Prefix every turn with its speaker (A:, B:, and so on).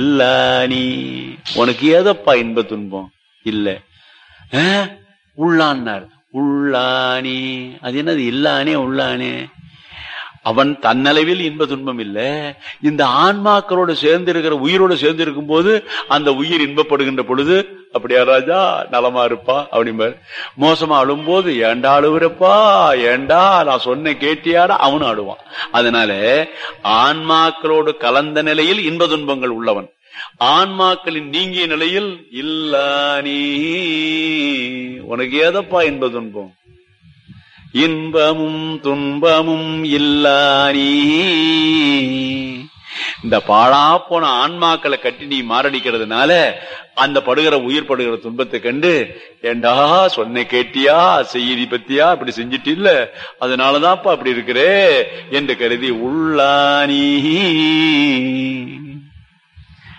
A: இல்லானி உனக்கு ஏதப்பா இன்ப துன்பம் இல்ல ஆ? உள்ளான்னார் உள்ளானி அது என்னது இல்லானே உள்ளானே அவன் தன்னளவில் இன்ப துன்பம் இல்ல இந்த ஆன்மாக்களோட சேர்ந்து இருக்கிற உயிரோட சேர்ந்து இருக்கும் போது அந்த உயிர் இன்பப்படுகின்ற பொழுது அப்படியா ராஜா நலமா இருப்பா அப்படிம்பார் மோசமா அழும்போது ஏண்டா அழுவுறப்பா ஏண்டா நான் சொன்ன கேட்டியாடா அவனும் அழுவான் அதனால ஆன்மாக்களோடு கலந்த நிலையில் இன்ப துன்பங்கள் உள்ளவன் ஆன்மாக்களின் நீங்கிய நிலையில் இல்ல நீ உனக்கு ஏதப்பா இன்ப துன்பம் இன்பமும் துன்பமும் இல்லானி இந்த பாழா போன ஆன்மாக்களை கட்டி நீ மாரடிக்கிறதுனால அந்த படுகிற உயிர் படுகிற துன்பத்தை கண்டு ஏண்டா சொன்ன கேட்டியா செய்தி பத்தியா இப்படி செஞ்சிட்டு இல்ல அதனாலதான்ப்பா அப்படி இருக்கிறே என்று கருதி உள்ளானி